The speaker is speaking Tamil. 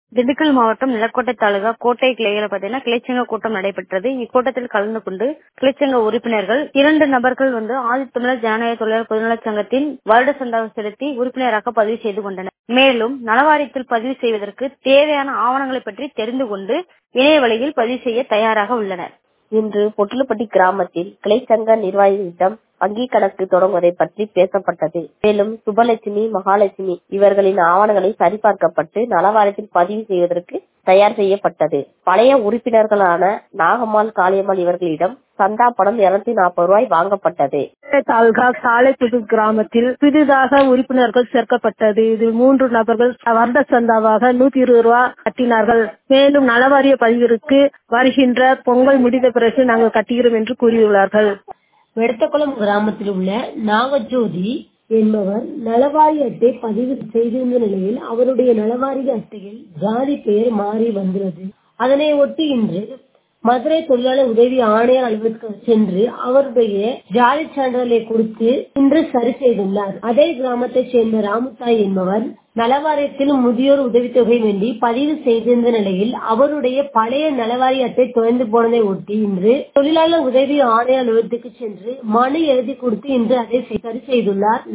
திண்டுக்கல் மாவட்டம் நிலக்கோட்டை தாலுகா கோட்டை கிளையில பாத்தீங்கன்னா கிளைச்சங்க கூட்டம் நடைபெற்றது இக்கூட்டத்தில் கலந்து கொண்டு கிளைச்சங்க உறுப்பினர்கள் இரண்டு நபர்கள் வந்து ஆதித்தமிழர் ஜனநாயக தொழிலாளர் பொதுநலச் சங்கத்தின் வருட சந்தாவை செலுத்தி உறுப்பினராக பதிவு செய்து கொண்டனர் மேலும் நலவாரியத்தில் பதிவு செய்வதற்கு தேவையான ஆவணங்களை பற்றி தெரிந்து கொண்டு இணைய வழியில் பதிவு செய்ய தயாராக உள்ளனர் இன்று பொட்டுலுப்பட்டி கிராமத்தில் கிளைச்சங்க நிர்வாகிகளிடம் வங்கி கணக்கு தொடங்குவதை பற்றி பேசப்பட்டது மேலும் சுபலட்சுமி மகாலட்சுமி இவர்களின் ஆவணங்களை சரிபார்க்கப்பட்டு நலவாரியத்தில் பதிவு செய்வதற்கு தயார் செய்யப்பட்டது பழைய உறுப்பினர்களான நாகம்மாள் காளியம்மாள் இவர்களிடம் சந்தா பணம் இருநூத்தி நாற்பது ரூபாய் வாங்கப்பட்டது தாலுகா சாலைப்புது கிராமத்தில் புதிதாக உறுப்பினர்கள் சேர்க்கப்பட்டது இதில் மூன்று நபர்கள் வருட சந்தாவாக நூத்தி இருபது ரூபா கட்டினார்கள் மேலும் நலவாரிய பதிவிற்கு வருகின்ற பொங்கல் முடிந்த பிறகு நாங்கள் கட்டுகிறோம் என்று கூறியுள்ளார்கள் வெடத்தக்குளம் கிராமத்தில் உள்ள நாகஜோதி என்பவர் நலவாரி அட்டை பதிவு செய்திருந்த நிலையில் அவருடைய நலவாரி அட்டையில் ஜாதி பெயர் மாறி வந்துள்ளது அதனை ஒட்டி இன்று மதுரை தொழிலாளர் உதவி ஆணையர் அலுவலகத்துக்கு சென்று அவருடைய ஜாதி சான்றிதழை கொடுத்து இன்று சரி செய்துள்ளார் அதே கிராமத்தைச் சேர்ந்த ராமுத்தாய் என்பவர் நலவாரியத்தில் முதியோர் உதவித்தொகை வேண்டி பதிவு செய்திருந்த நிலையில் அவருடைய பழைய நலவாரி அட்டை தொலைந்து போனதை ஒட்டி இன்று தொழிலாளர் உதவி ஆணையர் அலுவலகத்துக்கு சென்று மனு எழுதி கொடுத்து இன்று அதை சரி செய்துள்ளார்